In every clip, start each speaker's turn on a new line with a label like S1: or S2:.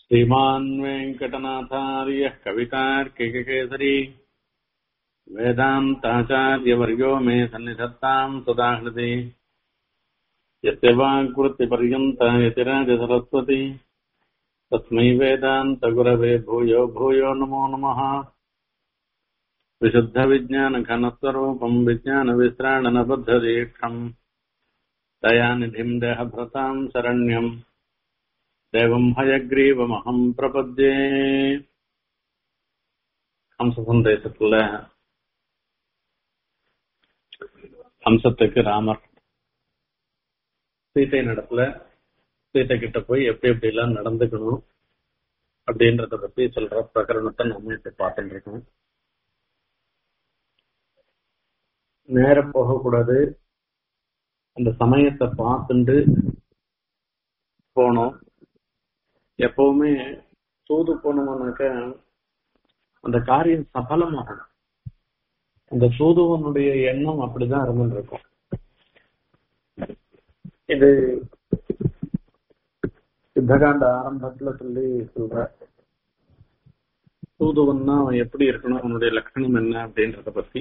S1: श्रीमान् वेङ्कटनाथार्यः कवितार्किककेसरी वेदान्ताचार्यवर्यो मे सन्निधत्ताम् सदाहृति यस्य वाग्वृत्तिपर्यन्ता यतिराजसरस्वती तस्मै वेदान्तगुरवे भूयो भूयो नमो नमः विशुद्धविज्ञानघनस्वरूपम् विज्ञानविश्राणनबद्धदीक्षम् दयानिधिम् देहभृताम् शरण्यम् देवम् हयग्रीवमहम् प्रपद्ये ஹம்சசந்தேசத்துல ஹம்சத்துக்கு ராமர் சீத்தை நடத்துல சீத்தை கிட்ட போய் எப்படி எப்படி எல்லாம் நடந்துக்கணும் அப்படின்றத பத்தி சொல்ற பிரகரணத்தை நம்ம இப்ப பார்த்துட்டு இருக்கோம் நேர போகக்கூடாது அந்த சமயத்தை பார்த்துட்டு போனோம் எப்பவுமே தூது போனோம்னாக்க அந்த காரியம் சபலமாகணும் அந்த தூதுவனுடைய எண்ணம் அப்படிதான் இருந்துட்டு இருக்கும் இது சித்தகாண்ட ஆரம்பத்துல சொல்லி சொல்ற தூதுவன்னா அவன் எப்படி இருக்கணும் அவனுடைய லட்சணம் என்ன அப்படின்றத பத்தி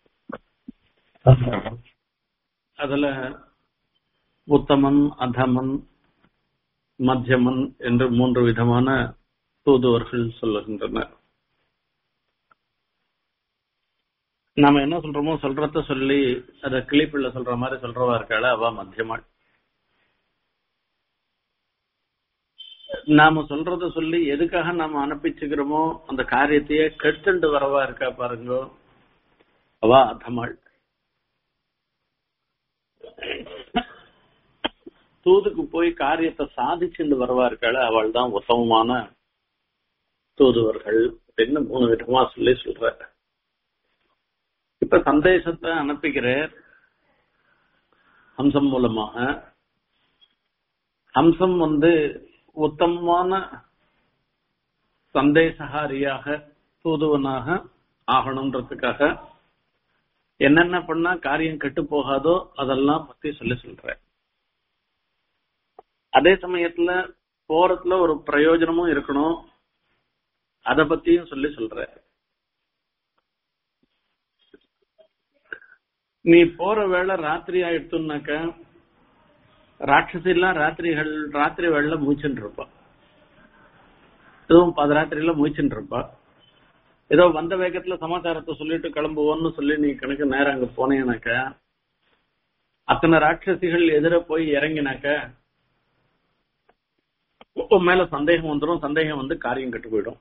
S1: அதுல உத்தமன் அதமன் மத்தியமன் என்று மூன்று விதமான தூதுவர்கள் சொல்லுகின்றனர் நாம என்ன சொல்றோமோ சொல்றத சொல்லி அத கிளிப்பிள்ள சொல்ற மாதிரி சொல்றவா இருக்காள அவ மத்தியமாள் நாம சொல்றத சொல்லி எதுக்காக நாம அனுப்பிச்சுக்கிறோமோ அந்த காரியத்தையே கெடுத்துட்டு வரவா இருக்கா பாருங்க அவ அதமாள் தூதுக்கு போய் காரியத்தை சாதிச்சுட்டு வரவா இருக்காள அவள் தான் உத்தமமான தூதுவர்கள் அப்படின்னு மூணு விதமா சொல்லி சொல்ற இப்ப சந்தேசத்தை அனுப்புகிறார் ஹம்சம் மூலமாக ஹம்சம் வந்து உத்தமமான சந்தேசகாரியாக தூதுவனாக ஆகணுன்றதுக்காக என்னென்ன பண்ணா காரியம் கெட்டு போகாதோ அதெல்லாம் பத்தி சொல்லி சொல்ற அதே சமயத்துல போறதுல ஒரு பிரயோஜனமும் இருக்கணும் அத பத்தியும் சொல்லி சொல்ற நீ போற வேலை ராத்திரி ஆயிடுத்துனாக்க ராட்சசி எல்லாம் ராத்திரிகள் ராத்திரி வேலை மூச்சுட்டு இருப்பா எதுவும் பாதராத்திரியில மூச்சுட்டு இருப்பா ஏதோ வந்த வேகத்துல சமாச்சாரத்தை சொல்லிட்டு கிளம்புவோம்னு சொல்லி நீ கணக்கு நேரம் அங்க போனேனாக்க அத்தனை ராட்சசிகள் எதிர போய் இறங்கினாக்க உன் மேல சந்தேகம் வந்துடும் சந்தேகம் வந்து காரியம் கெட்டு போயிடும்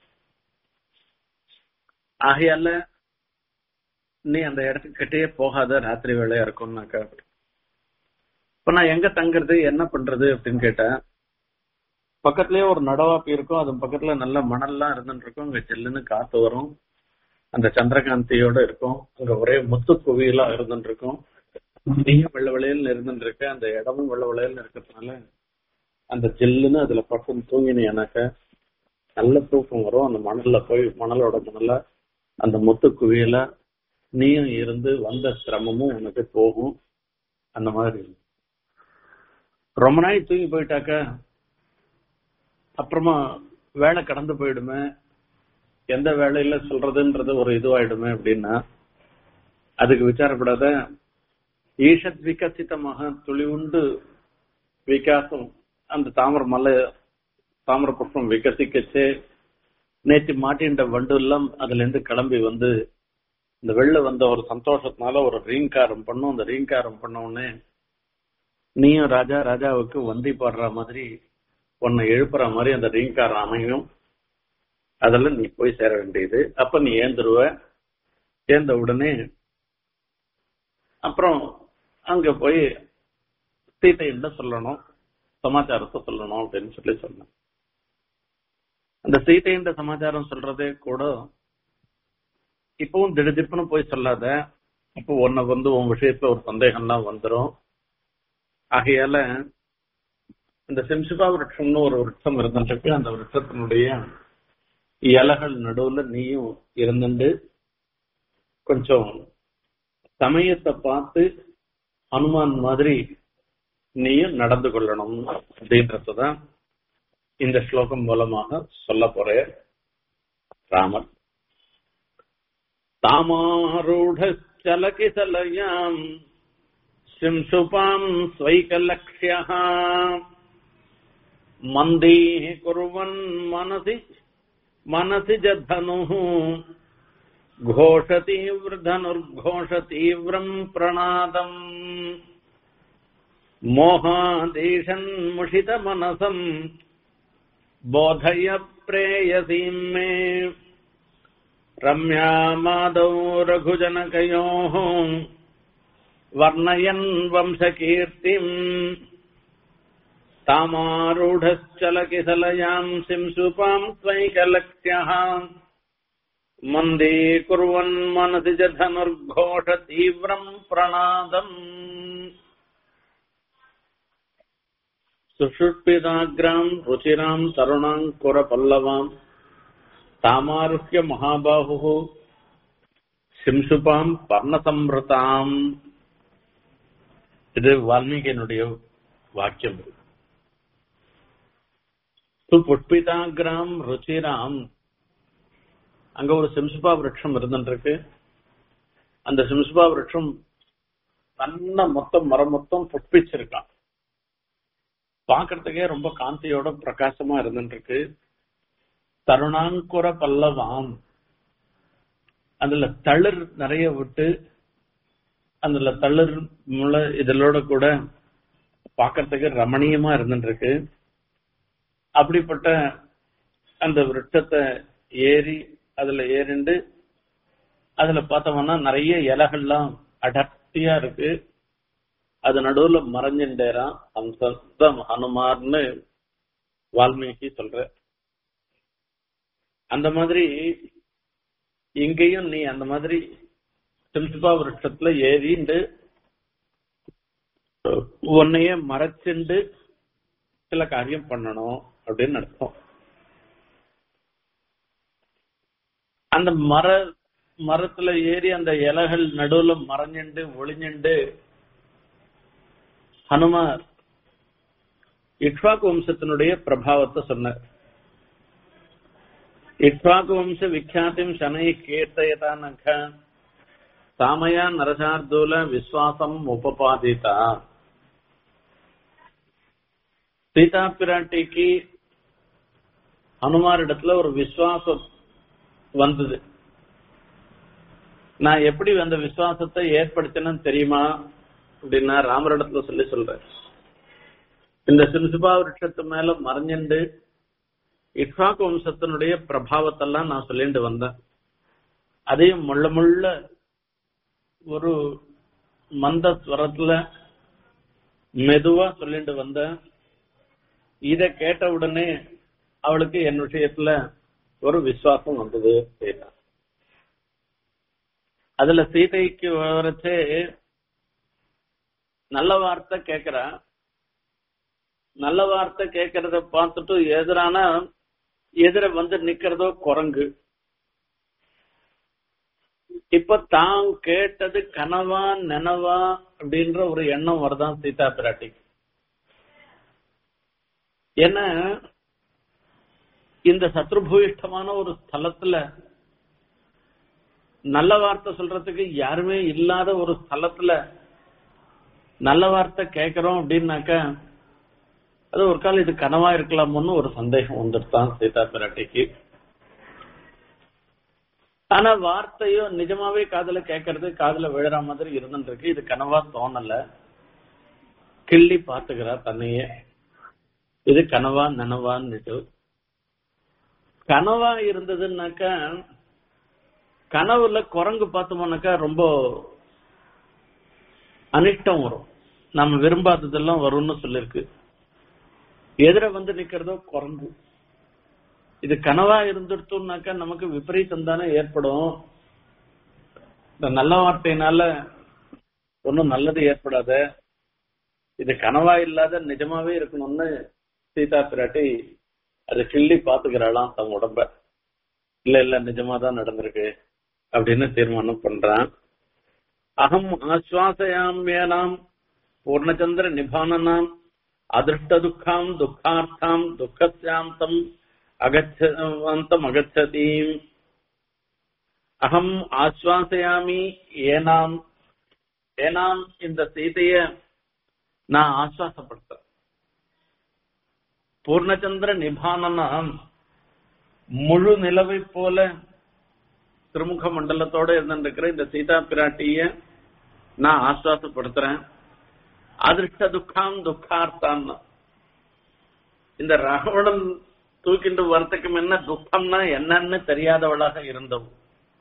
S1: ஆகையால நீ அந்த இடத்துக்கு கிட்டே போகாத ராத்திரி வேலையா இருக்கும்னாக்கா இப்ப நான் எங்க தங்குறது என்ன பண்றது அப்படின்னு கேட்டேன் பக்கத்துலயே ஒரு நடவாப்பி இருக்கும் அது பக்கத்துல நல்ல மணல்லாம் இருந்துட்டு இருக்கும் அங்க செல்லுன்னு காத்து வரும் அந்த சந்திரகாந்தியோட இருக்கும் அங்க ஒரே முத்து குவியலா இருந்துட்டு இருக்கும் நீயும் வெள்ள விளையல் இருந்துட்டு இருக்க அந்த இடமும் வெள்ள விளையல் இருக்கிறதுனால அந்த ஜில்லுன்னு அதுல பக்கம் தூங்கினேனாக்க நல்ல தூக்கம் வரும் அந்த மணல்ல போய் மணலோட மணல அந்த முத்து குவியல நீயும் இருந்து வந்த சிரமமும் உனக்கு போகும் அந்த மாதிரி ரொம்ப நாள் தூங்கி போயிட்டாக்க அப்புறமா வேலை கடந்து போயிடுமே எந்த வேலையில சொல்றதுன்றது ஒரு இதுவாயிடுமே அப்படின்னா அதுக்கு விசாரப்படாத ஈஷத் விகசிதமாக துளி உண்டு விகாசம் அந்த தாமர மலை தாமர புஷ்பம் விகசிக்கச்சு நேற்று மாட்டின்ற வண்டு எல்லாம் அதுல இருந்து கிளம்பி வந்து இந்த வெளில வந்த ஒரு சந்தோஷத்தினால ஒரு ரீங்காரம் பண்ணும் அந்த ரீங்காரம் பண்ண உடனே நீயும் ராஜா ராஜாவுக்கு வந்தி பாடுற மாதிரி உன்னை எழுப்புற மாதிரி அந்த ரீங்காரம் அமையும் அதில் நீ போய் சேர வேண்டியது அப்ப நீ ஏந்துருவ ஏந்த உடனே அப்புறம் அங்க போய் சீத்தையிட்ட சொல்லணும் சமாச்சாரத்தை சொல்லணும் அப்படின்னு சொல்லி சொன்னேன் அந்த சீத்தைன்ற சமாச்சாரம் சொல்றதே கூட இப்பவும் திடுதிப்புன்னு போய் சொல்லாத இப்போ உன்னை வந்து உன் விஷயத்துல ஒரு சந்தேகம்லாம் வந்துடும் ஆகையால இந்த சிம்சிபா விருட்சம்னு ஒரு விருட்சம் இருந்துட்டு அந்த விருட்சத்தினுடைய இலைகள் நடுவுல நீயும் இருந்துட்டு கொஞ்சம் சமயத்தை பார்த்து ஹனுமான் மாதிரி நீயும் நடந்து கொள்ளணும் அப்படின்றதுதான் இந்த ஸ்லோகம் மூலமாக சொல்ல போற ராமர் தாமாரூಢச்சலகிசலயாம் சிம்சுபாம் ஸ்வைகலக்ஷ்யः மந்தீः कुर्वन् मनसि मनसि च धनुः घोषतीव्रधनुर्घोषतीव्रम् प्रणादम् मोहादेशन्मुषितमनसम् बोधय प्रेयसीम् मे रम्यामादौ रघुजनकयोः वर्णयन् वंशकीर्तिम् तामारूढश्चलकिसलयाम् सिंसुपाम् त्वैकलक्ष्यः मन्दे कुर्वन् मनसि च धनुर्घोष तीव्रम् प्रणादम् सुषुप्पिदाग्राम् रुचिराम् तरुणाङ्कुरपल्लवाम् तामारुह्य महाबाहुः சிம்சுபாம் பர்ணசம்ருதாம் இது வால்மீகியினுடைய வாக்கியம் புஷ்பிதாகிராம் ருச்சிராம் அங்க ஒரு சிம்சுபா விரட்சம் இருந்துருக்கு அந்த சிம்சுபா விரட்சம் நல்ல மொத்தம் மரம் மொத்தம் புஷ்பிச்சிருக்கான் பாக்குறதுக்கே ரொம்ப காந்தியோட பிரகாசமா இருந்துருக்கு தருணாங்குர பல்லவாம் அதுல தளிர் நிறைய விட்டு அதுல தளிர் முளை இதழோட கூட பாக்கிறதுக்கு ரமணீயமா இருந்துருக்கு அப்படிப்பட்ட அந்த விருட்சத்தை ஏறி அதுல ஏறிண்டு அதுல பார்த்தோம்னா நிறைய இலைகள்லாம் அடர்த்தியா இருக்கு அது நடுவுல மறைஞ்சுட்டேரான் அம்சம் ஹனுமார்னு வால்மீகி சொல்ற அந்த மாதிரி இங்கேயும் நீ அந்த மாதிரி சிம்சுபா விருட்சத்துல ஏறிண்டு உன்னையே மறைச்சுண்டு சில காரியம் பண்ணணும் அப்படின்னு அர்த்தம் அந்த மர மரத்துல ஏறி அந்த இலைகள் நடுவுல மறைஞ்சுண்டு ஒளிஞ்சுண்டு ஹனுமார் இக்ஷ்வாக்கு வம்சத்தினுடைய பிரபாவத்தை சொன்னார் இக்ஷ்வாக்கு வம்ச விக்யாத்திம் சனை கீர்த்தயதானக சாமயா நரசார்தூல விஸ்வாசம் உபபாதிதா சீதா பிராட்டிக்கு ஹனுமார் இடத்துல ஒரு விசுவாசம் வந்தது நான் எப்படி அந்த விசுவாசத்தை ஏற்படுத்தினேன்னு தெரியுமா அப்படின்னா ராமரிடத்துல சொல்லி சொல்றேன் இந்த சிம்சுபா விருட்சத்து மேல மறைஞ்சுண்டு இட்வாக் வம்சத்தினுடைய பிரபாவத்தெல்லாம் நான் சொல்லிட்டு வந்தேன் அதையும் முள்ள முள்ள ஒரு மந்த ஸ்வரத்துல மெதுவா சொல்லிட்டு வந்தேன் இத கேட்ட உடனே அவளுக்கு என் விஷயத்துல ஒரு விசுவாசம் வந்தது அப்படின்னா அதுல சீதைக்கு வரைச்சே நல்ல வார்த்தை கேக்குறா நல்ல வார்த்தை கேட்கறத பார்த்துட்டு எதிரான எதிர வந்து நிக்கிறதோ குரங்கு இப்ப தான் கேட்டது கனவா நனவா அப்படின்ற ஒரு எண்ணம் வருதான் சீதா பிராட்டிக்கு ஏன்னா இந்த சத்ருபூயிஷ்டமான ஒரு ஸ்தலத்துல நல்ல வார்த்தை சொல்றதுக்கு யாருமே இல்லாத ஒரு ஸ்தலத்துல நல்ல வார்த்தை கேட்கிறோம் அப்படின்னாக்கா அது ஒரு காலம் இது கனவா இருக்கலாமோன்னு ஒரு சந்தேகம் வந்துருத்தான் சீதா பிராட்டிக்கு ஆனா வார்த்தையோ நிஜமாவே காதுல கேட்கறது காதுல விழுற மாதிரி இருந்துருக்கு இது கனவா தோணல கிள்ளி பாத்துக்கிறா தன்னையே இது கனவா நனவான்னுட்டு கனவா இருந்ததுன்னாக்கா கனவுல குரங்கு பார்த்தோம்னாக்கா ரொம்ப அனிஷ்டம் வரும் நம்ம விரும்பாததெல்லாம் வரும்னு சொல்லிருக்கு எதிர வந்து நிக்கிறதோ குரங்கு இது கனவா இருந்துட்டோம்னாக்கா நமக்கு விபரீதம் தானே ஏற்படும் இந்த நல்ல வார்த்தையினால ஒன்னும் நல்லது ஏற்படாத இது கனவா இல்லாத நிஜமாவே இருக்கணும்னு சீதா பிராட்டி அதை கிள்ளி பாத்துக்கிறாளாம் தன் உடம்ப இல்ல இல்ல நிஜமா தான் நடந்திருக்கு அப்படின்னு தீர்மானம் பண்றான் அகம் ஆஸ்வாசயாமியனாம் பூர்ணச்சந்திர நிபானனாம் அதிருஷ்ட துக்கம் துக்கார்த்தம் துக்கசாந்தம் அகச்சந்தம் அகச்சதி அகம் ஆஸ்வாசயாமி ஏனாம் ஏனாம் இந்த சீதைய நான் ஆஸ்வாசப்படுத்துறேன் பூர்ணச்சந்திர நிபானனம் முழு நிலவை போல திருமுக மண்டலத்தோட இருந்திருக்கிற இந்த சீதா பிராட்டிய நான் ஆஸ்வாசப்படுத்துறேன் அதிர்ஷ்ட துக்கம் துக்கார்த்தான் இந்த ராவணன் தூக்கிட்டு வரத்துக்கு முன்ன துக்கம்னா என்னன்னு தெரியாதவளாக இருந்தவள்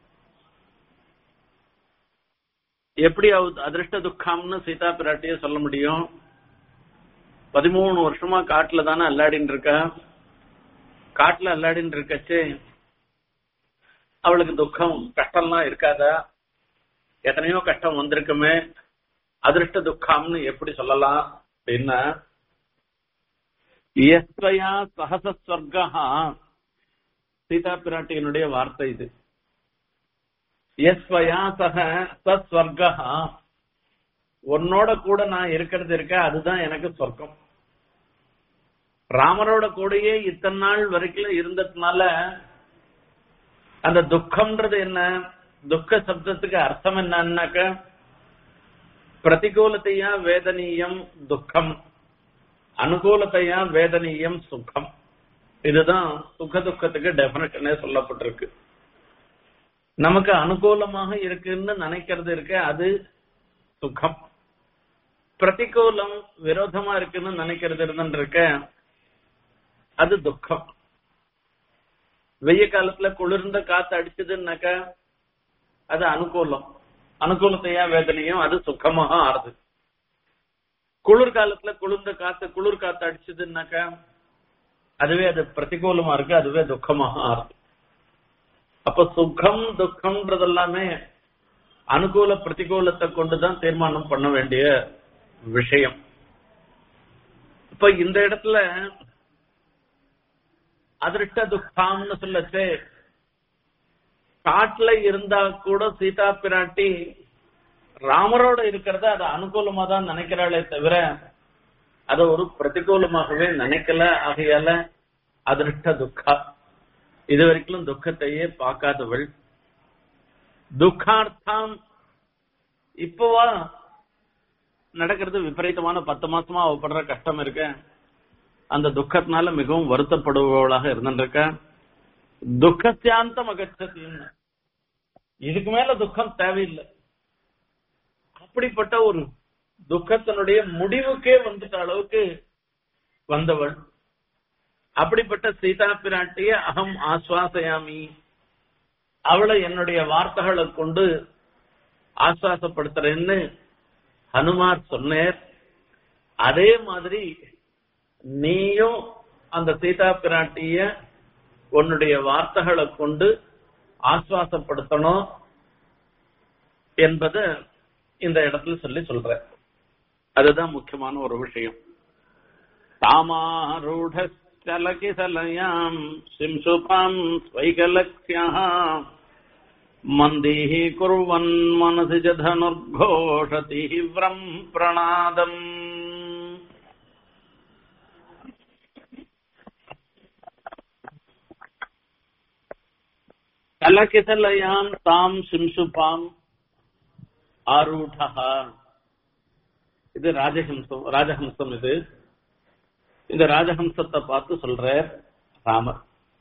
S1: எப்படி அவ அதிர்ஷ்ட துக்கம்னு சீதா பிராட்டிய சொல்ல முடியும் பதிமூணு வருஷமா காட்டுல தானே அல்லாடின்னு இருக்கா காட்டுல அல்லாடின்னு இருக்கச்சே அவளுக்கு துக்கம் கஷ்டம்லாம் இருக்காதா எத்தனையோ கஷ்டம் வந்திருக்குமே அதிர்ஷ்ட துக்கம்னு எப்படி சொல்லலாம் அப்படின்னா எஸ்வயா சகசஸ்வர்கா சீதா பிராட்டியனுடைய வார்த்தை இது எஸ்வயா சக சஸ்வர்கா உன்னோட கூட நான் இருக்கிறது இருக்க அதுதான் எனக்கு சொர்க்கம் ராமரோட கூடயே இத்தனை நாள் வரைக்கும் இருந்ததுனால அந்த துக்கம்ன்றது என்ன துக்க சப்தத்துக்கு அர்த்தம் என்னன்னாக்க பிரதிகூலத்தையா வேதனீயம் துக்கம் அனுகூலத்தையா வேதனீயம் சுகம் இதுதான் சுக துக்கத்துக்கு டெபினேஷனே சொல்லப்பட்டிருக்கு நமக்கு அனுகூலமாக இருக்குன்னு நினைக்கிறது இருக்கு அது சுகம் பிரதிகூலம் விரோதமா இருக்குன்னு நினைக்கிறது இருந்துருக்க அது துக்கம் வெய்ய காலத்துல குளிர்ந்த காத்து அடிச்சதுன்னாக்க அது அனுகூலம் அனுகூலத்தையா வேதனையும் அது சுகமாக ஆறுது குளிர்காலத்துல குளிர்ந்த காத்து குளிர் காத்து அடிச்சதுன்னாக்கா அதுவே அது பிரதிகூலமா இருக்கு அதுவே துக்கமாக ஆறுது அப்ப சுகம் துக்கம்ன்றது எல்லாமே அனுகூல பிரதிகூலத்தை கொண்டுதான் தீர்மானம் பண்ண வேண்டிய விஷயம் இப்ப இந்த இடத்துல அதிருஷ்ட துக்கம்னு சொல்லச்சு காட்டுல இருந்தா கூட சீதா பிராட்டி ராமரோட இருக்கிறத அது அனுகூலமா தான் நினைக்கிறாளே தவிர அத ஒரு பிரதிகூலமாகவே நினைக்கல ஆகையால அதிருஷ்ட துக்கா இது வரைக்கும் துக்கத்தையே பார்க்காதவள் துக்கார்த்தம் இப்பவா நடக்கிறது விபரீதமான பத்து மாசமா அவ படுற கஷ்டம் இருக்க அந்த துக்கத்தினால மிகவும் வருத்தப்படுபவளாக இருந்துருக்க துக்கத்தியாந்தம் அகச்சத்தின்னு இதுக்கு மேல துக்கம் தேவையில்லை அப்படிப்பட்ட ஒரு துக்கத்தினுடைய முடிவுக்கே வந்துட்ட அளவுக்கு வந்தவள் அப்படிப்பட்ட சீதா பிராட்டிய அகம் ஆஸ்வாசயாமி அவளை என்னுடைய வார்த்தைகளை கொண்டு ஆஸ்வாசப்படுத்துறேன்னு ஹனுமார் சொன்னேர் அதே மாதிரி நீயும் அந்த சீதா பிராட்டிய உன்னுடைய வார்த்தைகளை கொண்டு ஆஸ்வாசப்படுத்தணும் என்பத இந்த இடத்துல சொல்லி சொல்ற அதுதான் முக்கியமான ஒரு விஷயம் தாமாரூடலகிசலயாம் சிம்சுபாம் ஸ்வைகலக்ஷா மந்தீः குர்வன் மனசி च धनुर्घोषति व्रम् प्रणादम् கலகிசலயாம் தாம் சிம்சுபாம் ஆரூடா இது ராஜஹம்சம் ராஜஹம்சம் இது இந்த ராஜஹம்சத்தை பார்த்து சொல்ற ராமர்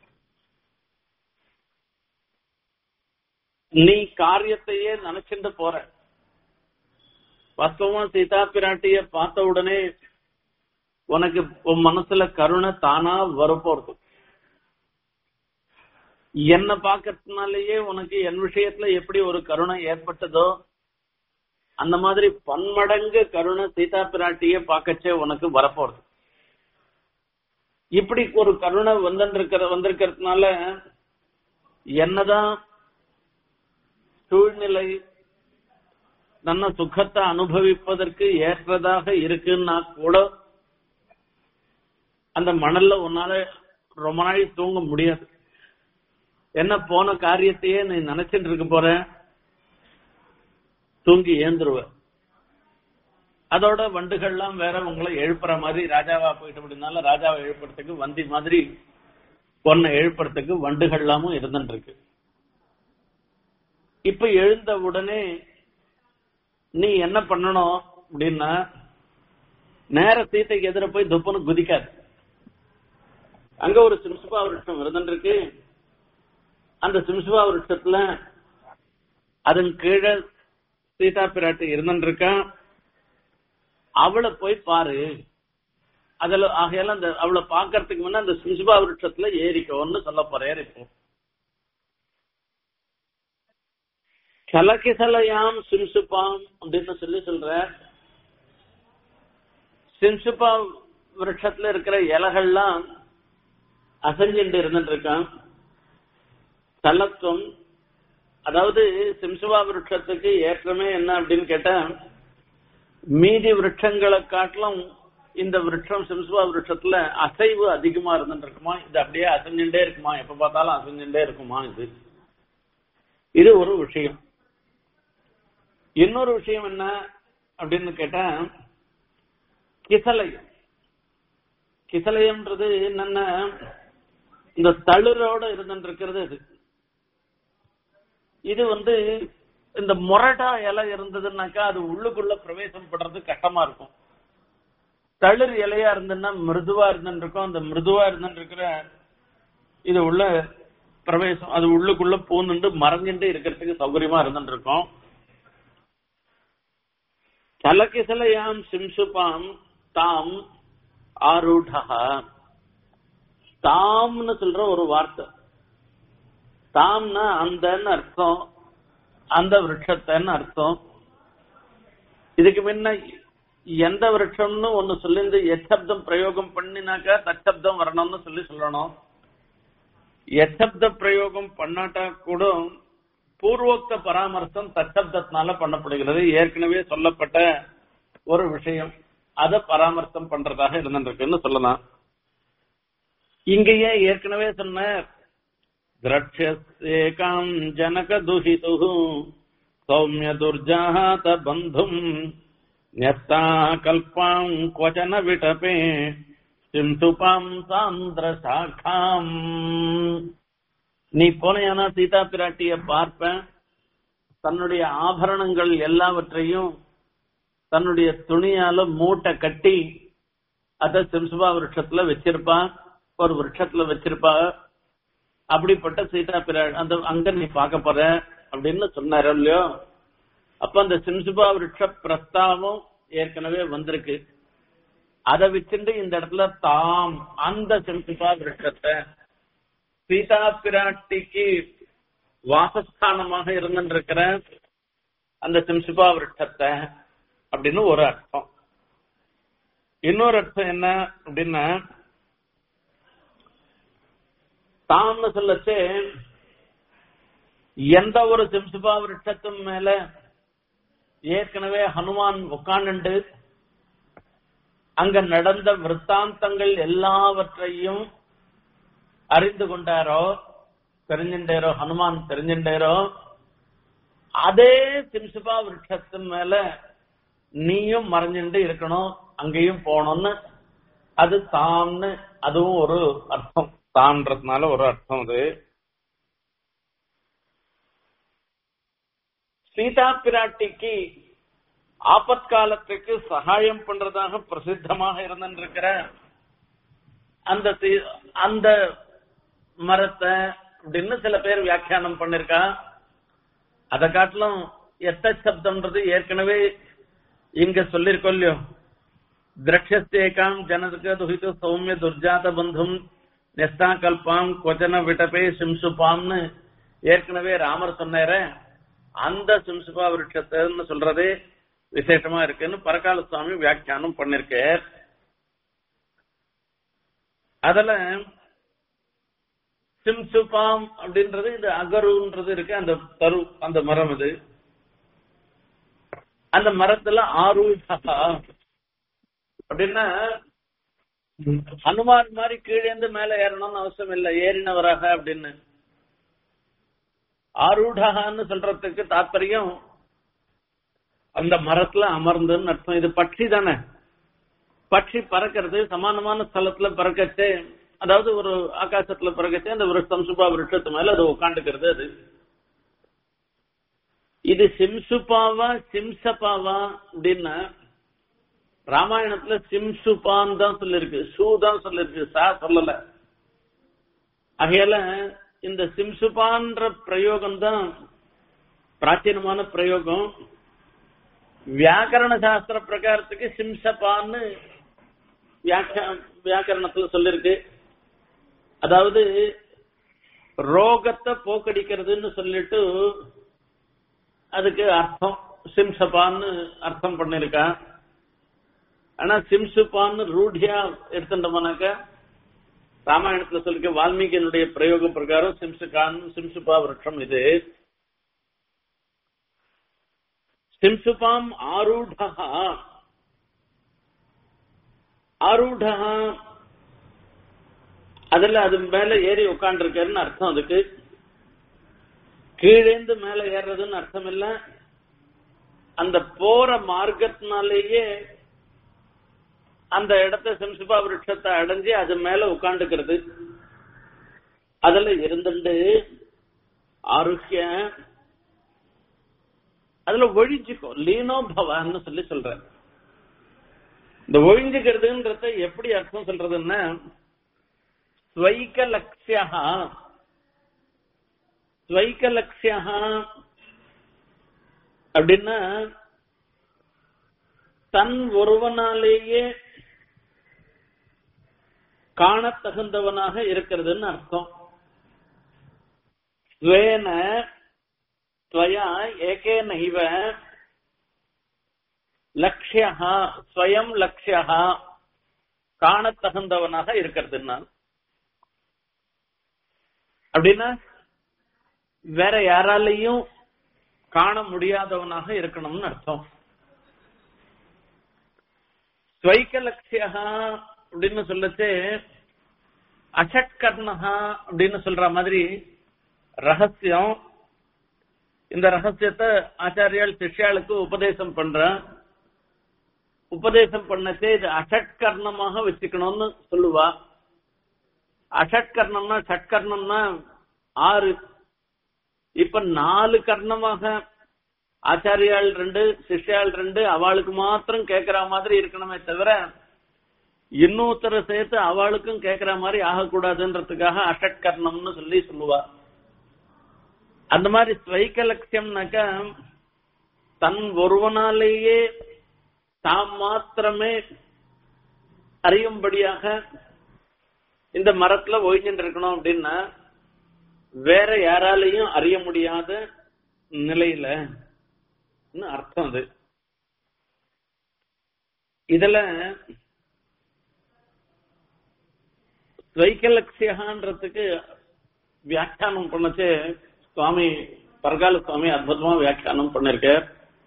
S1: நீ காரியத்தையே நினைச்சுட்டு போற வாஸ்தவமா சீதா பிராட்டிய பார்த்த உடனே உனக்கு உன் மனசுல கருணை தானா வரப்போறது என்ன பாக்கிறதுனாலயே உனக்கு என் விஷயத்துல எப்படி ஒரு கருணை ஏற்பட்டதோ அந்த மாதிரி பன்மடங்கு கருணை சீதா பிராட்டிய பார்க்கச்சே உனக்கு வரப்போறது இப்படி ஒரு கருணை வந்திருக்கிற வந்திருக்கிறதுனால என்னதான் சூழ்நிலை நல்ல சுகத்தை அனுபவிப்பதற்கு ஏற்றதாக இருக்குன்னா கூட அந்த மணல்ல உன்னால ரொம்ப நாள் தூங்க முடியாது என்ன போன காரியத்தையே நீ நினைச்சிட்டு இருக்க போற தூங்கி ஏந்துருவ அதோட வண்டுகள்லாம் வேற உங்களை எழுப்புற மாதிரி ராஜாவா போயிட்டு அப்படின்னால ராஜாவை எழுப்புறதுக்கு வந்தி மாதிரி பொண்ணை எழுப்புறதுக்கு வண்டுகள் எல்லாமும் இருந்துட்டு இருக்கு இப்ப எழுந்த உடனே நீ என்ன பண்ணணும் அப்படின்னா நேர சீத்தைக்கு எதிர போய் துப்புன்னு குதிக்காது அங்க ஒரு சிம்சுபா விருட்சம் இருந்துட்டு இருக்கு அந்த சிம்சுபா விருட்சத்துல அதன் கீழே சீதா பிராட்டி இருந்துட்டு இருக்கான் அவளை போய் பாரு அதுல ஆகையால அந்த அவளை பாக்கறதுக்கு முன்ன அந்த சிம்சுபா விருட்சத்துல ஏறிக்கோன்னு சொல்ல போறேன் இப்போ கலகிசலையாம் சிம்சுபாம் அப்படின்னு சொல்லி சொல்ற சிம்சுபா விருட்சத்துல இருக்கிற இலைகள்லாம் அசைஞ்சுட்டு இருந்துட்டு இருக்கான் தலத்துவம் அதாவது சிம்சுபா விருட்சத்துக்கு ஏற்றமே என்ன அப்படின்னு கேட்டா மீதி விருட்சங்களை காட்டிலும் இந்த விருட்சம் சிம்சுபா விருட்சத்துல அசைவு அதிகமா இருந்துட்டு இருக்குமா இது அப்படியே அசைஞ்சுட்டே இருக்குமா எப்ப பார்த்தாலும் அசைஞ்சுட்டே இருக்குமா இது இது ஒரு விஷயம் இன்னொரு விஷயம் என்ன அப்படின்னு கேட்டா கிசலயம் கிசலயம்ன்றது என்னன்னா இந்த தளிரோட இருந்துட்டு இருக்கிறது இது இது வந்து இந்த முரட்டா இலை இருந்ததுன்னாக்கா அது உள்ளுக்குள்ள பிரவேசம் பண்றது கஷ்டமா இருக்கும் தளிர் இலையா இருந்ததுன்னா மிருதுவா இருந்துட்டு இருக்கும் அந்த மிருதுவா இருந்துட்டு இருக்கிற இது உள்ள பிரவேசம் அது உள்ளுக்குள்ள பூந்துட்டு மறைஞ்சுட்டு இருக்கிறதுக்கு சௌகரியமா இருந்துட்டு இருக்கும் கலகிசலையாம் சிம்சுபாம் தாம் ஆரூடா தாம்னு சொல்ற ஒரு வார்த்தை தாம்னா அந்தன்னு அர்த்தம் அந்த விருட்சத்தைன்னு அர்த்தம் இதுக்கு முன்ன எந்த விருட்சம்னு ஒண்ணு சொல்லிருந்து எச்சப்தம் பிரயோகம் பண்ணினாக்கா தச்சப்தம் வரணும்னு சொல்லி சொல்லணும் எச்சப்த பிரயோகம் பண்ணாட்டா கூட பூர்வோக்த பராமர்சம் தச்சப்தத்தினால பண்ணப்படுகிறது ஏற்கனவே சொல்லப்பட்ட ஒரு விஷயம் அதை பராமர்சம் பண்றதாக இருந்திருக்குன்னு சொல்லலாம் இங்கேயே ஏற்கனவே சொன்ன திரட்சேகாம் ஜனக துஹிது சௌமிய துர்ஜாத பந்தும் न्यस्ता कल्पाम् क्वचन विटपे சிம்சுபாம் சாந்திர சாக்காம் நீ போனையானா சீதா பிராட்டிய பார்ப்பேன் தன்னுடைய ஆபரணங்கள் எல்லாவற்றையும் தன்னுடைய துணியால மூட்டை கட்டி அத சிம்சுபா விருட்சத்துல வச்சிருப்பா ஒரு விருட்சத்துல வச்சிருப்பா அப்படிப்பட்ட சீதா பிரா அந்த அங்க நீ பார்க்க போற அப்படின்னு சொன்னாரோ இல்லையோ அப்ப அந்த சிம்சுபா விருட்ச பிரஸ்தாவம் ஏற்கனவே வந்திருக்கு அதை வச்சுட்டு இந்த இடத்துல தாம் அந்த சிம்சுபா விருட்சத்தை சீதா பிராட்டிக்கு வாசஸ்தானமாக இருந்துருக்கிற அந்த சிம்சுபா விருட்சத்தை அப்படின்னு ஒரு அர்த்தம் இன்னொரு அர்த்தம் என்ன அப்படின்னா தாம்னு சொல்லச்சு எந்த ஒரு சிம்சுபா விருட்சத்தும் மேல ஏற்கனவே ஹனுமான் உட்கார்ந்து அங்க நடந்த விற்த்தாந்தங்கள் எல்லாவற்றையும் அறிந்து கொண்டாரோ தெரிஞ்சுட்டேரோ ஹனுமான் தெரிஞ்சுட்டேரோ அதே சிம்சுபா விருட்சத்து மேல நீயும் மறைஞ்சுட்டு இருக்கணும் அங்கேயும் போகணும்னு அது தாம்னு அதுவும் ஒரு அர்த்தம் தான்றதுனால ஒரு அர்த்தம் அது சீதா பிராட்டிக்கு ஆபத்காலத்துக்கு சகாயம் பண்றதாக பிரசித்தமாக இருந்திருக்கிற அந்த சி- அந்த மரத்தை அப்படின்னு சில பேர் வியாக்கியானம் பண்ணிருக்கா அதை காட்டிலும் எத்த சப்தம்ன்றது ஏற்கனவே இங்க சொல்லிருக்கோம் இல்லையோ திரட்சஸ்தேகாம் ஜனதுக துஹித சௌமிய துர்ஜாத பந்தும் நெஸ்தா கல்பாம் கொஜன விட்டபே சிம்சுபாம்னு ஏற்கனவே ராமர் சொன்னாரே அந்த சிம்சுபா விருட்சத்தைன்னு சொல்றதே விசேஷமா இருக்குன்னு பரகால சுவாமி வியாக்கியானம் பண்ணிருக்கார் அதுல சிம்சுபாம் அப்படின்றது இந்த அகருன்றது இருக்கு அந்த தரு அந்த மரம் இது அந்த மரத்துல ஆரூடா அப்படின்னா ஹனுமான் மாதிரி கீழே இருந்து மேல ஏறணும்னு அவசியம் இல்லை ஏறினவராக அப்படின்னு ஆரூடகான்னு சொல்றதுக்கு தாற்பயம் அந்த மரத்துல அமர்ந்துன்னு அர்த்தம் இது பட்சி தானே பட்சி பறக்கிறது சமானமான ஸ்தலத்துல பறக்கச்சே அதாவது ஒரு ஆகாசத்துல பறக்கச்சே அந்த விருஷம் சுபா விருஷத்து மேல அது உட்காந்துக்கிறது அது இது சிம்சுபாவா சிம்சபாவா அப்படின்னா ராமாயணத்துல சிம்சுபான் தான் சொல்லிருக்கு ஷூ தான் சொல்லிருக்கு சா சொல்லல ஆகையால இந்த சிம்சுபான்ற பிரயோகம் தான் பிராச்சீனமான பிரயோகம் வியாக்கரண சாஸ்திர பிரகாரத்துக்கு சிம்சபான்னு வியாக்கரணத்துல சொல்லிருக்கு அதாவது ரோகத்தை போக்கடிக்கிறதுன்னு சொல்லிட்டு அதுக்கு அர்த்தம் சிம்சபான்னு அர்த்தம் பண்ணிருக்கா ஆனா சிம்சுபான்னு ரூಢியா எடுத்துட்டோம்னாக்க ராமாயணத்துல சொல்லிருக்க வால்மீகியினுடைய பிரயோக பிரகாரம் சிம்சுகான் சிம்சுபா விரட்சம் இது சிம்சுபாம் ஆரூடா ஆரூடா அதுல அது மேல ஏறி உட்காந்துருக்காருன்னு அர்த்தம் அதுக்கு கீழேந்து மேல ஏறுறதுன்னு அர்த்தம் இல்ல அந்த போற மார்க்கத்தினாலேயே அந்த இடத்த சிம்சுபா விருட்சத்தை அடைஞ்சு அது மேல உட்காந்துக்கிறது அதுல இருந்துட்டு ஆரோக்கிய அதுல ஒழிஞ்சுக்கோ லீனோ பவான்னு சொல்லி சொல்ற இந்த ஒழிஞ்சுக்கிறதுன்றத எப்படி அர்த்தம் சொல்றதுன்னா ஸ்வைக்க லட்சியா ஸ்வைக்க லட்சியா அப்படின்னா தன் ஒருவனாலேயே காணத்தகுந்தவனாக இருக்கிறதுன்னு அர்த்தம் ஸ்வேன ஸ்வயா ஏகேன இவ லட்சியா ஸ்வயம் லட்சியா காணத்தகுந்தவனாக இருக்கிறதுன்னா அப்படின்னா வேற யாராலையும் காண முடியாதவனாக இருக்கணும்னு அர்த்தம் ஸ்வைக்க லட்சியா அப்படின்னு சொல்லச்சு அஷட்கர்ணஹா அப்படின்னு சொல்ற மாதிரி ரகசியம் இந்த ரகசியத்தை ஆச்சாரியால் சிஷ்யாளுக்கு உபதேசம் பண்ற உபதேசம் பண்ணச்சே இது அஷட்கர்ணமாக வச்சுக்கணும்னு சொல்லுவா அஷட்கர்ணம்னா ஷட்கர்ணம்னா ஆறு இப்ப நாலு கர்ணமாக ஆச்சாரியால் ரெண்டு சிஷ்யால் ரெண்டு அவளுக்கு மாத்திரம் கேட்கிற மாதிரி இருக்கணுமே தவிர இன்னொருத்தரை சேர்த்து அவளுக்கும் கேட்கிற மாதிரி ஆகக்கூடாதுன்றதுக்காக அஷட்கர்ணம்னு சொல்லி சொல்லுவா அந்த மாதிரி ஸ்வைக்க லட்சியம்னாக்க தன் ஒருவனாலேயே தாம் மாத்திரமே அறியும்படியாக இந்த மரத்துல ஒழிஞ்சுட்டு இருக்கணும் அப்படின்னா வேற யாராலையும் அறிய முடியாத நிலையில அர்த்தம் அது இதுல ஸ்வைக்கலட்சியன்றதுக்கு வியாக்கியானம் பண்ணச்சு சுவாமி பரகால சுவாமி அற்புதமா வியாக்கியானம் பண்ணிருக்கார்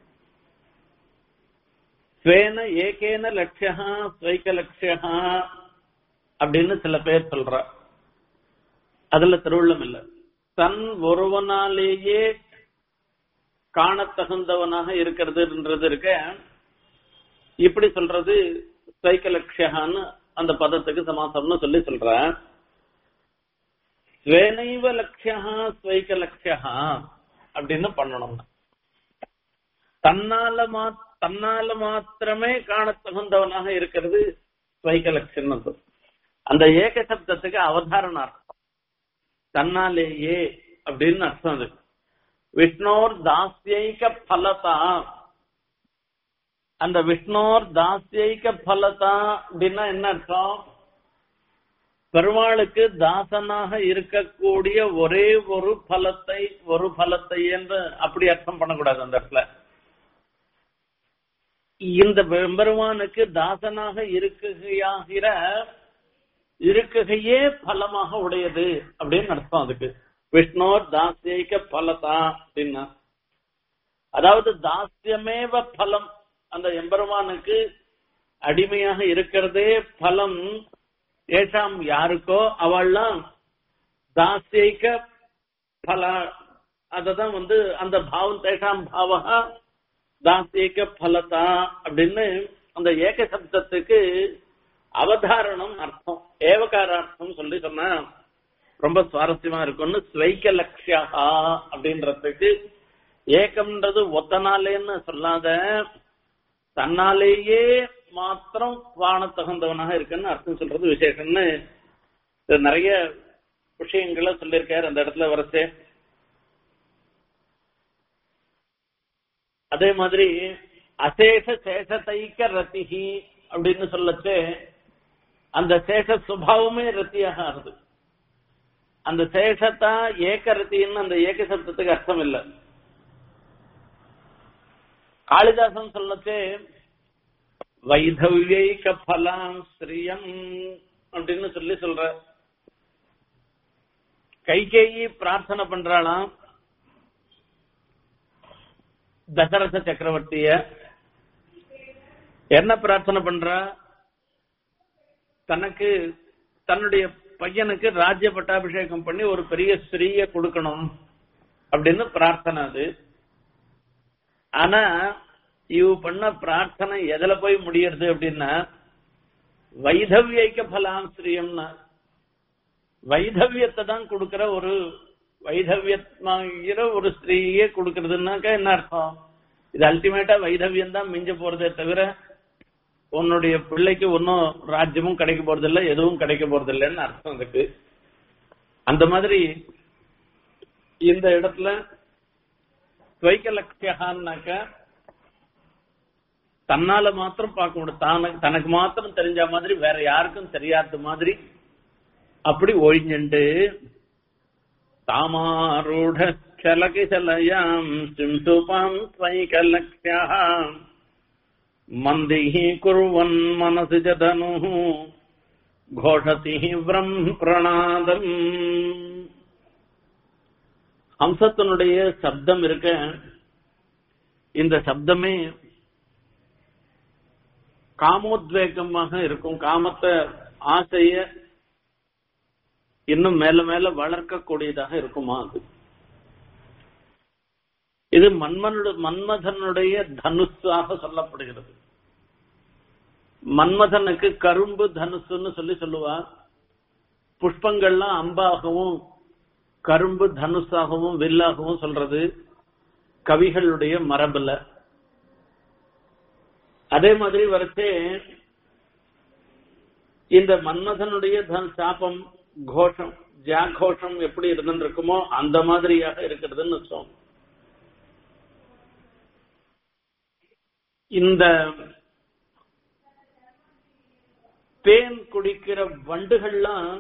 S1: ஸ்வேன ஏகேன லட்சியா ஸ்வைக்க லட்சியா அப்படின்னு சில பேர் சொல்ற அதுல திருவுள்ளம் இல்ல தன் ஒருவனாலேயே காணத்தகுந்தவனாக இருக்கிறதுன்றது இருக்க இப்படி சொல்றது ஸ்வைக்க லட்சியான்னு அந்த பதத்துக்கு சமாசம்னு சொல்லி சொல்ற ஸ்வேனைவ லட்சியா ஸ்வைக்க லட்சியா அப்படின்னு பண்ணணும் தன்னால மா தன்னால மாத்திரமே காணத்தகுந்தவனாக இருக்கிறது ஸ்வைக்க லட்சியம் அந்த ஏக சப்தத்துக்கு அவதாரண அர்த்தம் தன்னாலேயே அப்படின்னு அர்த்தம் அது விஷ்ணோர் தாஸ்யைக பலதா அந்த விஷ்ணோர் தாஸ்யைக பலதா அப்படின்னா என்ன அர்த்தம் பெருமாளுக்கு தாசனாக இருக்கக்கூடிய ஒரே ஒரு பலத்தை ஒரு பலத்தை என்று அப்படி அர்த்தம் பண்ணக்கூடாது அந்த இடத்துல இந்த பெருமானுக்கு தாசனாக இருக்குகையாகிற இருக்குகையே பலமாக உடையது அப்படின்னு அர்த்தம் அதுக்கு விஷ்ணோர் தாசியைக்க பலதா அப்படின்னா அதாவது தாசியமேவ பலம் அந்த எம்பெருமானுக்கு அடிமையாக இருக்கிறதே பலம் ஏஷாம் யாருக்கோ அவள்லாம் தாசியைக்க பல அததான் வந்து அந்த பாவம் தேஷாம் பாவகா தாசேக பலதா அப்படின்னு அந்த ஏக சப்தத்துக்கு அவதாரணம் அர்த்தம் ஏவகார அர்த்தம் சொல்லி சொன்னா ரொம்ப சுவாரஸ்யமா இருக்கும்னு ஸ்வைக்க லட்சியா அப்படின்றதுக்கு ஏகம்ன்றது ஒத்தனாலேன்னு சொல்லாத தன்னாலேயே மாத்திரம் வாழ தகுந்தவனாக இருக்குன்னு அர்த்தம் சொல்றது விசேஷம்னு இது நிறைய விஷயங்களை சொல்லியிருக்காரு அந்த இடத்துல வரச்சே அதே மாதிரி அசேஷ சேஷத்தைக்க ரத்திகி அப்படின்னு சொல்லச்சு அந்த சேஷ சுபாவமே ரத்தியாக ஆகுது அந்த சேஷத்தா ஏக ரத்தின்னு அந்த ஏக சப்தத்துக்கு அர்த்தம் இல்லை காளிதாசன் சொல்லச்சு வைதவ்யைக பலாம் ஸ்ரீயம் அப்படின்னு சொல்லி சொல்ற கைகேயி பிரார்த்தனை பண்றாளாம் தசரத சக்கரவர்த்திய என்ன பிரார்த்தனை பண்றா தனக்கு தன்னுடைய பையனுக்கு ராஜ்ய பட்டாபிஷேகம் பண்ணி ஒரு பெரிய ஸ்ரீய கொடுக்கணும் அப்படின்னு பிரார்த்தனை அது ஆனா இவ பண்ண பிரார்த்தனை எதுல போய் முடியறது அப்படின்னா வைதவியைக்க பலாசிரியம்னா வைதவியத்தை தான் கொடுக்கிற ஒரு வைதவியமாகிற ஒரு ஸ்திரீயே கொடுக்கறதுனாக்கா என்ன அர்த்தம் இது அல்டிமேட்டா வைதவியம் தான் மிஞ்ச போறதே தவிர உன்னுடைய பிள்ளைக்கு ஒன்னும் ராஜ்யமும் கிடைக்க போறது இல்ல எதுவும் கிடைக்க போறது இல்லைன்னு அர்த்தம் இருக்கு அந்த மாதிரி இந்த இடத்துல துவைக்க லட்சியகான்னாக்க தன்னால மாத்திரம் பார்க்க முடியும் தானக்கு தனக்கு மாத்திரம் தெரிஞ்ச மாதிரி வேற யாருக்கும் தெரியாத மாதிரி அப்படி ஒழிஞ்சுண்டு தாமாரூட சலகிசலயாம் சிம்சுபாம் ஸ்வைகலக்ஷாம் மந்திः குர்வன் மனசு ஜதனு கோஷதி விரம் பிரணாதம் ஹம்சத்தினுடைய சப்தம் இருக்க இந்த சப்தமே காமோத்வேகமாக இருக்கும் காமத்தை ஆசைய இன்னும் மேல மேல வளர்க்கக்கூடியதாக இருக்குமா அது இது மன்மனுடைய மன்மதனுடைய தனுஷாக சொல்லப்படுகிறது மன்மதனுக்கு கரும்பு தனுசுன்னு சொல்லி சொல்லுவா புஷ்பங்கள்லாம் அம்பாகவும் கரும்பு தனுஷாகவும் வில்லாகவும் சொல்றது கவிகளுடைய மரபுல அதே மாதிரி வரச்சே இந்த மன்மதனுடைய தன் சாபம் கோஷம் ஜாகோஷம் எப்படி இருந்துருக்குமோ அந்த மாதிரியாக இருக்கிறதுன்னு அர்த்தம் இந்த தேன் குடிக்கிற வண்டுகள்லாம்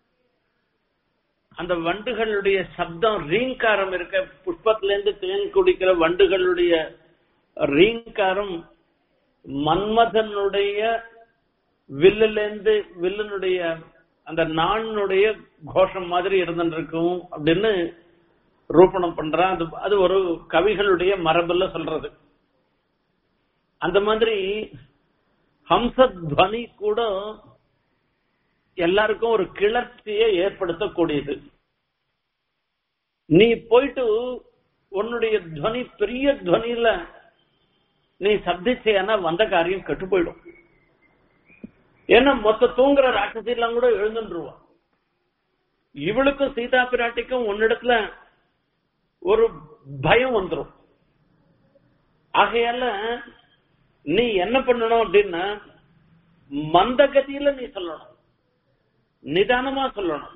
S1: அந்த வண்டுகளுடைய சப்தம் ரீங்காரம் இருக்க புஷ்பத்துல இருந்து தேன் குடிக்கிற வண்டுகளுடைய ரீங்காரம் மன்மதனுடைய வில்லுல இருந்து வில்லுனுடைய அந்த நானுடைய கோஷம் மாதிரி இருந்துருக்கும் அப்படின்னு ரூபணம் பண்றான் அது அது ஒரு கவிகளுடைய மரபுல சொல்றது அந்த மாதிரி ஹம்சத்வனி கூட எல்லாருக்கும் ஒரு கிளர்ச்சியை ஏற்படுத்தக்கூடியது நீ போயிட்டு உன்னுடைய துவனி பெரிய துவனியில நீ சப்திச்சேன்னா வந்த காரியம் கெட்டு போயிடும் ஏன்னா மொத்த தூங்குற ராட்சசி எல்லாம் கூட எழுந்துருவா இவளுக்கும் சீதா பிராட்டிக்கும் உன்னிடத்துல ஒரு பயம் வந்துடும் ஆகையால நீ என்ன பண்ணணும் அப்படின்னா மந்த கதியில நீ சொல்லணும் நிதானமா சொல்லணும்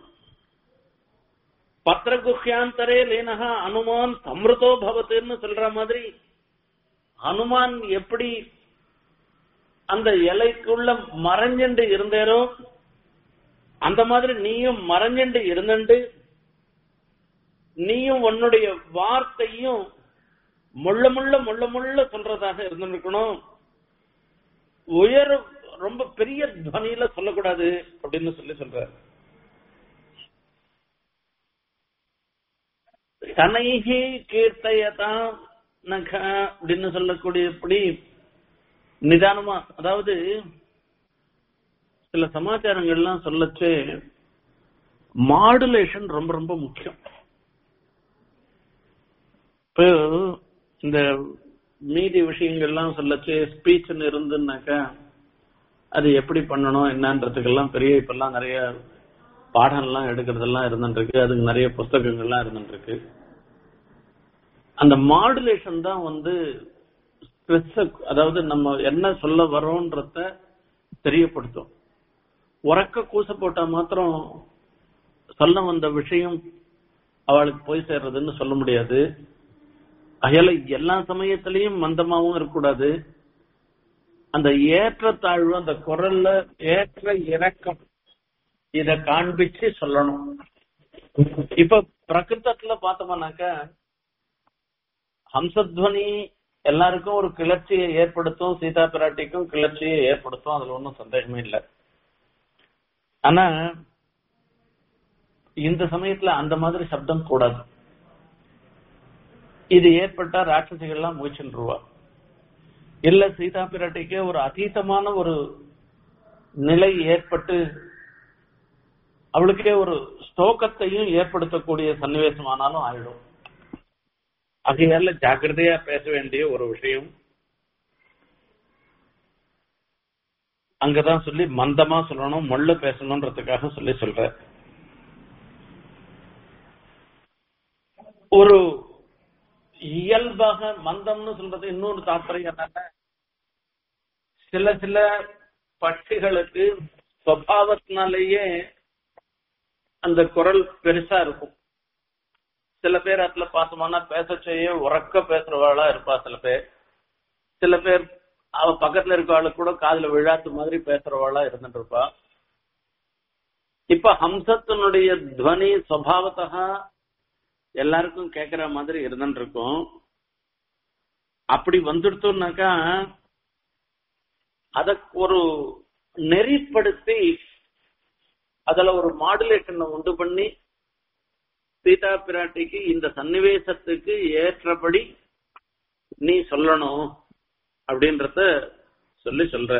S1: பத்திரகுஹ்யாந்தரே லேனஹா அனுமான் சம்ருதோ பவத்துன்னு சொல்ற மாதிரி ஹனுமான் எப்படி அந்த இலைக்குள்ள மறைஞ்சண்டு இருந்தேரோ அந்த மாதிரி நீயும் மறைஞ்சண்டு இருந்துண்டு நீயும் உன்னுடைய வார்த்தையும் முள்ள முள்ள முள்ள முள்ள சொல்றதாக இருந்திருக்கணும் உயர் ரொம்ப பெரிய துவனியில சொல்லக்கூடாது அப்படின்னு சொல்லி சொல்ற தனைகி கீர்த்தையதா நக அப்படின்னு சொல்லக்கூடியபடி நிதானமா அதாவது சில சமாச்சாரங்கள்லாம் சொல்லச்சு மாடுலேஷன் ரொம்ப ரொம்ப முக்கியம் இப்போ இந்த மீதி விஷயங்கள்லாம் சொல்லச்சு ஸ்பீச்னு இருந்துன்னாக்கா அது எப்படி பண்ணணும் என்னன்றதுக்கெல்லாம் பெரிய இப்பெல்லாம் நிறைய பாடம்லாம் எடுக்கிறதெல்லாம் இருந்துருக்கு அதுக்கு நிறைய புஸ்தகங்கள்லாம் இருந்துருக்கு அந்த மாடுலேஷன் தான் வந்து ஸ்ட்ரெஸ் அதாவது நம்ம என்ன சொல்ல வரோன்றத தெரியப்படுத்தும் உறக்க கூச போட்டா மாத்திரம் சொல்ல வந்த விஷயம் அவளுக்கு போய் சேர்றதுன்னு சொல்ல முடியாது அயல எல்லா சமயத்திலையும் மந்தமாவும் இருக்கக்கூடாது அந்த ஏற்றத்தாழ்வு அந்த குரல்ல ஏற்ற இறக்கம் இத காண்பிச்சு சொல்லணும் இப்ப பிரகிருத்தத்துல பார்த்தோம்னாக்க ஹம்சத்வனி எல்லாருக்கும் ஒரு கிளர்ச்சியை ஏற்படுத்தும் சீதா பிராட்டிக்கும் கிளர்ச்சியை ஏற்படுத்தும் அதுல ஒன்றும் சந்தேகமே இல்லை ஆனா இந்த சமயத்துல அந்த மாதிரி சப்தம் கூடாது இது ஏற்பட்டா ராட்சசிகள்லாம் மூச்சுருவா இல்ல சீதா பிராட்டிக்கே ஒரு அதீதமான ஒரு நிலை ஏற்பட்டு அவளுக்கே ஒரு ஸ்தோகத்தையும் ஏற்படுத்தக்கூடிய சன்னிவேசமானாலும் ஆயிடும் அதனால ஜாக்கிரதையா பேச வேண்டிய ஒரு விஷயம் அங்கதான் சொல்லி மந்தமா சொல்லணும் மொள்ள பேசணும்ன்றதுக்காக சொல்லி சொல்ற ஒரு இயல்பாக மந்தம்னு சொல்றது இன்னொரு தாற்பயம் என்னன்னா சில சில பட்சிகளுக்கு சுவாவத்தினாலேயே அந்த குரல் பெருசா இருக்கும் சில பேர் அதுல பார்த்தோம்னா பேச செய்ய உறக்க பேசுறவாளா இருப்பா சில பேர் சில பேர் அவ பக்கத்துல இருக்கவாளுக்கு கூட காதுல விழாத்து மாதிரி பேசுறவாளா இருந்துட்டு இருப்பா இப்ப ஹம்சத்தினுடைய துவனி சுவாவத்தா எல்லாருக்கும் கேக்குற மாதிரி இருந்துட்டு இருக்கும் அப்படி வந்துடுத்தோம்னாக்கா அத ஒரு நெறிப்படுத்தி அதுல ஒரு மாடுலேஷனை உண்டு பண்ணி சீதா பிராட்டிக்கு இந்த சன்னிவேசத்துக்கு ஏற்றபடி நீ சொல்லணும் அப்படின்றத சொல்லி சொல்ற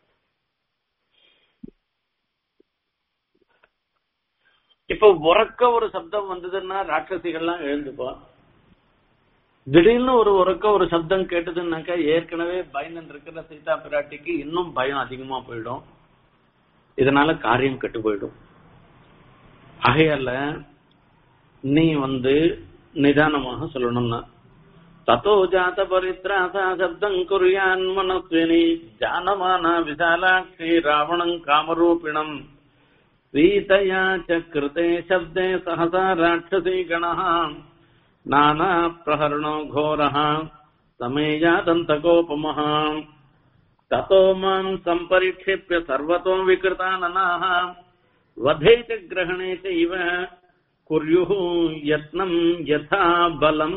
S1: இப்ப உறக்க ஒரு சப்தம் வந்ததுன்னா ராட்சசிகள்லாம் எழுந்துப்பா திடீர்னு ஒரு உறக்க ஒரு சப்தம் கேட்டதுன்னாக்கா ஏற்கனவே பயந்து இருக்கிற சீதா பிராட்டிக்கு இன்னும் பயம் அதிகமா போயிடும் இதனால காரியம் கெட்டு போயிடும் ஆகையால நீ வந்து நிதானமாக சொல்லணும்னா தத்தோ ஜாத பரித்ராசா சப்தம் குறியான் மனஸ்வினி ஜானமான விசாலாட்சி ராவணம் காமரூபிணம் சீதையா ச கிருதே சப்தே சகசா ராட்சசி கணः நானா பிரஹரணோ घोरः समेयादन्तकोपमः ततो माम् सम्परिक्षिप्य सर्वतो विकृताननाः वधे च ग्रहणे चैव कुर्युः यत्नम् यथा பலம்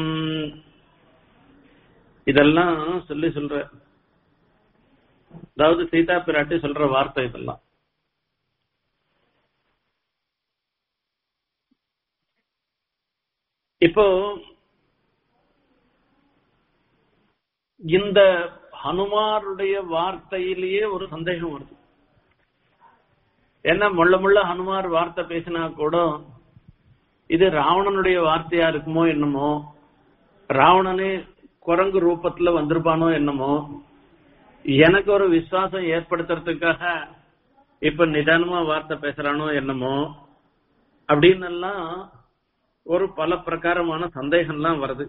S1: இதெல்லாம் சொல்லி சொல்ற அதாவது சீதா பிராட்டி சொல்ற வார்த்தை இதெல்லாம் இப்போ இந்த ஹனுமாருடைய வார்த்தையிலேயே ஒரு சந்தேகம் வருது என்ன முள்ள முள்ள ஹனுமார் வார்த்தை பேசினா கூட இது ராவணனுடைய வார்த்தையா இருக்குமோ என்னமோ ராவணனே குரங்கு ரூபத்துல வந்திருப்பானோ என்னமோ எனக்கு ஒரு விசுவாசம் ஏற்படுத்துறதுக்காக இப்ப நிதானமா வார்த்தை பேசுறானோ என்னமோ அப்படின்னு எல்லாம் ஒரு பல பிரகாரமான சந்தேகம்லாம் வருது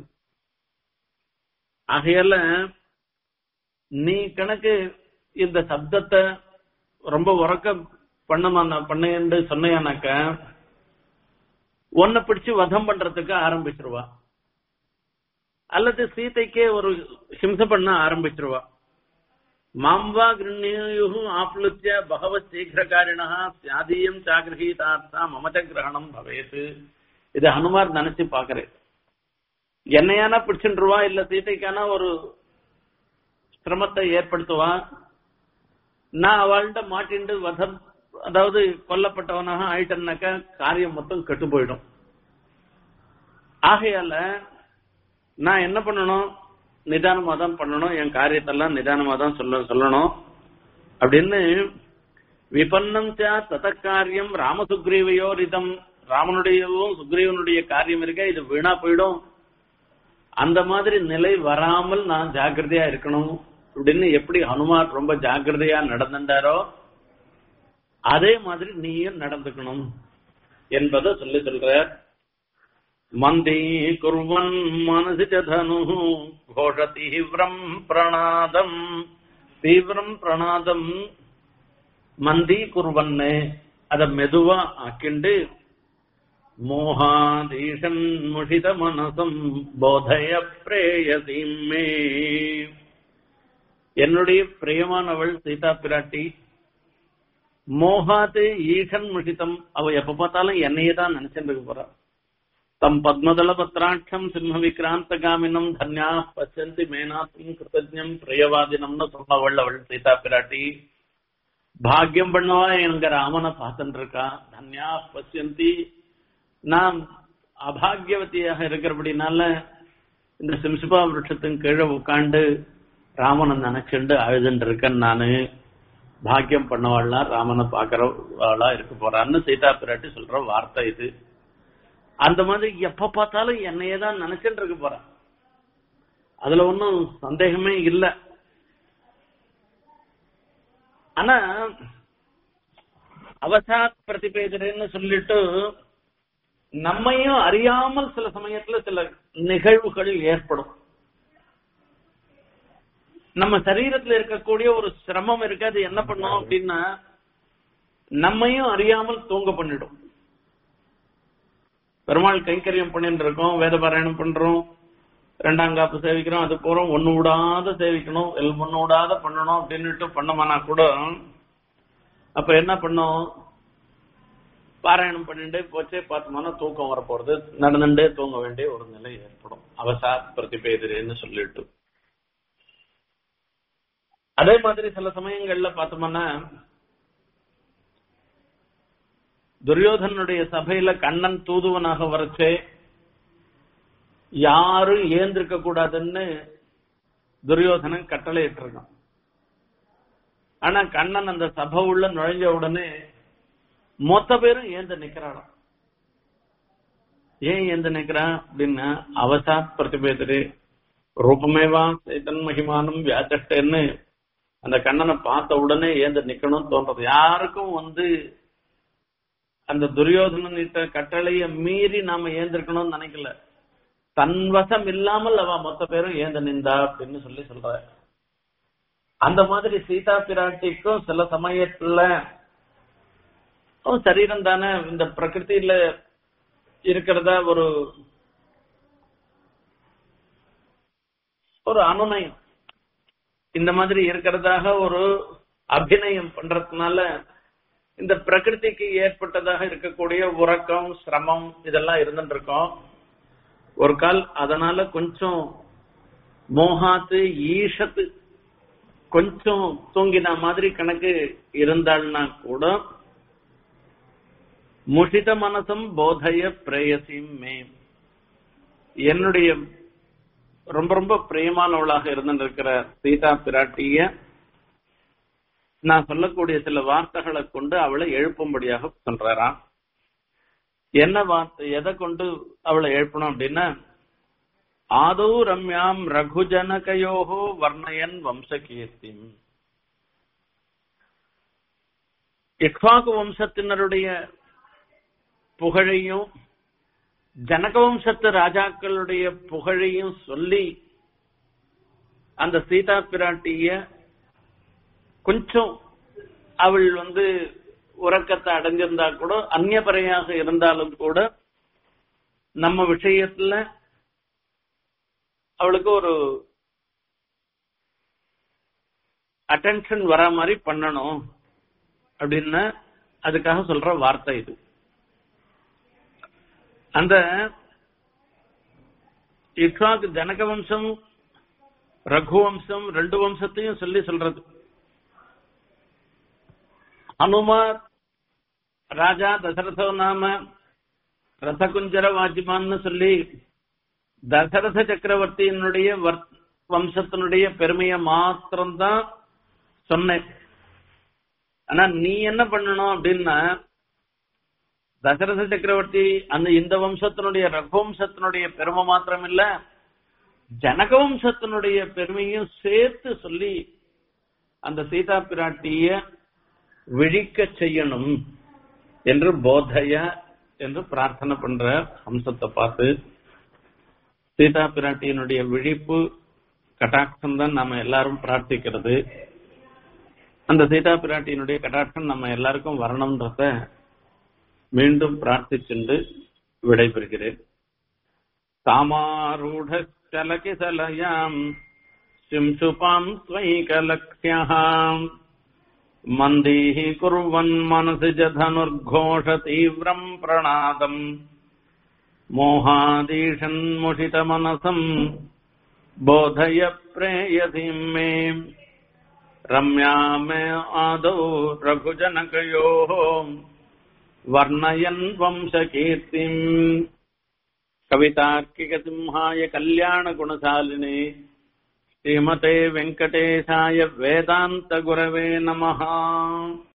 S1: ஆகையால நீ கணக்கு இந்த சப்தத்தை ரொம்ப உறக்க பண்ண பண்ணு சொன்னையானாக்க உன்னை பிடிச்சு வதம் பண்றதுக்கு ஆரம்பிச்சிருவா அல்லது சீதைக்கே ஒரு ஹிம்ச பண்ண ஆரம்பிச்சிருவா மாம்பா கிருண்யு ஆப்லுத்திய பகவ சீக்கிரகாரிணா சியாதீயம் சாகிரகீதார்த்தா மமச்ச கிரகணம் பவேது இது ஹனுமார் நினைச்சு பாக்குறேன் என்னையானா பிடிச்சுருவா இல்ல சீதைக்கான ஒரு சிரமத்தை ஏற்படுத்துவா நான் அவள்கிட்ட மாட்டிண்டு வதம் அதாவது கொல்லப்பட்டவனாக ஆயிட்டேன்னாக்கா காரியம் மொத்தம் கெட்டு போயிடும் ஆகையால நான் என்ன பண்ணணும் நிதானமா தான் பண்ணணும் என் காரியத்தெல்லாம் நிதானமா தான் சொல்ல சொல்லணும் அப்படின்னு விபன்னம் சா தத காரியம் ராமசுக்ரீவையோரிதம் ராமனுடையவும் சுக்ரீவனுடைய காரியம் இருக்க இது வீணா போயிடும் அந்த மாதிரி நிலை வராமல் நான் ஜாக்கிரதையா இருக்கணும் அப்படின்னு எப்படி ஹனுமான் ரொம்ப ஜாக்கிரதையா நடந்துட்டாரோ அதே மாதிரி நீயும் நடந்துக்கணும் என்பதை சொல்லி சொல்ற மந்தி குர்வன் மனசி தனு கோஷ தீவிரம் பிரணாதம் தீவிரம் பிரணாதம் மந்தி குர்வன்னு அத மெதுவா ஆக்கிண்டு மோகாதீஷன் முஷித மனசம் போதய பிரேயசீம் மே என்னுடைய பிரியமானவள் சீதா பிராட்டி மோகாத்து ஈஷன் முஷிதம் அவ எப்ப பார்த்தாலும் என்னையே தான் நினைச்சிட்டு இருக்க போறா தம் பத்மதள பத்ராட்சம் சிம்ம விக்ராந்த காமினம் தன்யா பச்சந்தி மேனாத்தும் கிருத்தஜம் பிரியவாதினம்னு சொன்னவள் அவள் சீதா பிராட்டி பாக்கியம் பண்ணவா எங்க ராமனை பார்த்துட்டு இருக்கா தன்யா பசியந்தி நான் அபாகியவதியாக இருக்கிறபடினால இந்த சிம்சிபா விருட்சத்தின் கீழே உட்காந்து ராமனை நினைச்சுண்டு அழுதுட்டு இருக்கேன் நானு பாக்கியம் பண்ணவாள்லாம் ராமனை பாக்குறவாளா இருக்க போறான்னு சீதா பிராட்டி சொல்ற வார்த்தை இது அந்த மாதிரி எப்ப பார்த்தாலும் என்னையே தான் நினைச்சுட்டு இருக்க போறான் அதுல ஒன்னும் சந்தேகமே இல்லை ஆனா அவசாத் பிரதிபேதன்னு சொல்லிட்டு நம்மையும் அறியாமல் சில சமயத்துல சில நிகழ்வுகள் ஏற்படும் நம்ம சரீரத்துல இருக்கக்கூடிய ஒரு சிரமம் இருக்கு அது என்ன பண்ணும் அப்படின்னா நம்மையும் அறியாமல் தூங்க பண்ணிடும் பெருமாள் கைங்கரியம் பண்ணிட்டு இருக்கோம் வேத பாராயணம் பண்றோம் ரெண்டாம் காப்பு சேவிக்கிறோம் அது போறோம் ஒண்ணு விடாத சேவிக்கணும் எல் ஒண்ணு விடாத பண்ணணும் அப்படின்னுட்டு பண்ணோம்னா கூட அப்ப என்ன பண்ணோம் பாராயணம் பண்ணிட்டு போச்சே பார்த்தோம்னா தூக்கம் வர போறது நடந்துட்டே தூங்க வேண்டிய ஒரு நிலை ஏற்படும் அவசாத் பிரதிபேதிரேன்னு சொல்லிட்டு அதே மாதிரி சில சமயங்கள்ல பார்த்தோம்னா துரியோதனுடைய சபையில கண்ணன் தூதுவனாக வரச்சே யாரும் ஏந்திருக்க கூடாதுன்னு துரியோதனன் கட்டளை இட்டிருக்கான் ஆனா கண்ணன் அந்த சபை உள்ள நுழைஞ்ச உடனே மொத்த பேரும் ஏந்து நிக்கிறாளாம் ஏன் ஏந்து நிக்கிறான் அப்படின்னா அவசாத் பிரதிபேதரு ரூபமேவா சேத்தன் மகிமானம் வியாச்சட்டன்னு அந்த கண்ணனை பார்த்த உடனே ஏந்து நிக்கணும்னு தோன்றது யாருக்கும் வந்து அந்த துரியோதனன் இட்ட கட்டளைய மீறி நாம ஏந்திருக்கணும்னு நினைக்கல தன் வசம் இல்லாமல் அவ மொத்த பேரும் ஏந்த நின்றா அப்படின்னு சொல்லி சொல்ற அந்த மாதிரி சீதா பிராட்டிக்கும் சில சமயத்துல சரீரம் தானே இந்த பிரகிருதியில இருக்கிறதா ஒரு ஒரு அனுநயம் இந்த மாதிரி இருக்கிறதாக ஒரு அபிநயம் பண்றதுனால இந்த பிரகிருதிக்கு ஏற்பட்டதாக இருக்கக்கூடிய உறக்கம் சிரமம் இதெல்லாம் இருந்துட்டு இருக்கோம் ஒரு கால் அதனால கொஞ்சம் மோகாத்து ஈஷத்து கொஞ்சம் தூங்கின மாதிரி கணக்கு இருந்தாள்னா கூட முஷித மனசம் போதய பிரேயசிம் மே என்னுடைய ரொம்ப ரொம்ப பிரியமானவளாக இருந்திருக்கிற சீதா பிராட்டிய நான் சொல்லக்கூடிய சில வார்த்தைகளை கொண்டு அவளை எழுப்பும்படியாக சொல்றாராம் என்ன வார்த்தை எதை கொண்டு அவளை எழுப்பணும் அப்படின்னா ஆதோ ரம்யாம் ரகுஜனகயோகோ வர்ணயன் வம்சகீர்த்தி இக்வாக்கு வம்சத்தினருடைய புகழையும் ஜனக வம்சத்து ராஜாக்களுடைய புகழையும் சொல்லி அந்த சீதா பிராட்டிய கொஞ்சம் அவள் வந்து உறக்கத்தை அடைஞ்சிருந்தா கூட அந்நியபறையாக இருந்தாலும் கூட நம்ம விஷயத்துல அவளுக்கு ஒரு அட்டென்ஷன் வர மாதிரி பண்ணணும் அப்படின்னு அதுக்காக சொல்ற வார்த்தை இது அந்த இக்ஷாக் ஜனக வம்சம் ரகு வம்சம் ரெண்டு வம்சத்தையும் சொல்லி சொல்றது ஹனுமார் ராஜா தசரதோ நாம ரசகுஞ்சர வாஜ்மான்னு சொல்லி தசரத சக்கரவர்த்தியினுடைய வம்சத்தினுடைய பெருமையை மாத்திரம்தான் சொன்னேன் ஆனா நீ என்ன பண்ணணும் அப்படின்னா தசரத சக்கரவர்த்தி அந்த இந்த வம்சத்தினுடைய ரகுவம்சத்தினுடைய பெருமை மாத்திரம் இல்ல ஜனகவம்சத்தினுடைய பெருமையும் சேர்த்து சொல்லி அந்த சீதா பிராட்டிய விழிக்க செய்யணும் என்று போதைய என்று பிரார்த்தனை பண்ற அம்சத்தை பார்த்து சீதா பிராட்டியினுடைய விழிப்பு கட்டாட்சம் தான் நாம எல்லாரும் பிரார்த்திக்கிறது அந்த சீதா பிராட்டியினுடைய கட்டாட்சம் நம்ம எல்லாருக்கும் வரணும்ன்றத மீண்டும் பிரார்த்திச்சுண்டு விடைபெறுகிறேன் காமாரூடலகிசலயாம் சிம்சுபாம் ஸ்வைகலக்ஷ்யாம் மந்தீः कुर्वन् मनसि च धनुर्घोष तीव्रम् प्रणादम् मोहादीशन्मुषितमनसम् बोधय प्रेयसीम् मे रम्या मे आदौ रघुजनकयोः वर्णयन् वंशकीर्तिम् कवितार्किकसिंहाय कल्याणगुणशालिने श्रीमते वेङ्कटेशाय वेदान्तगुरवे नमः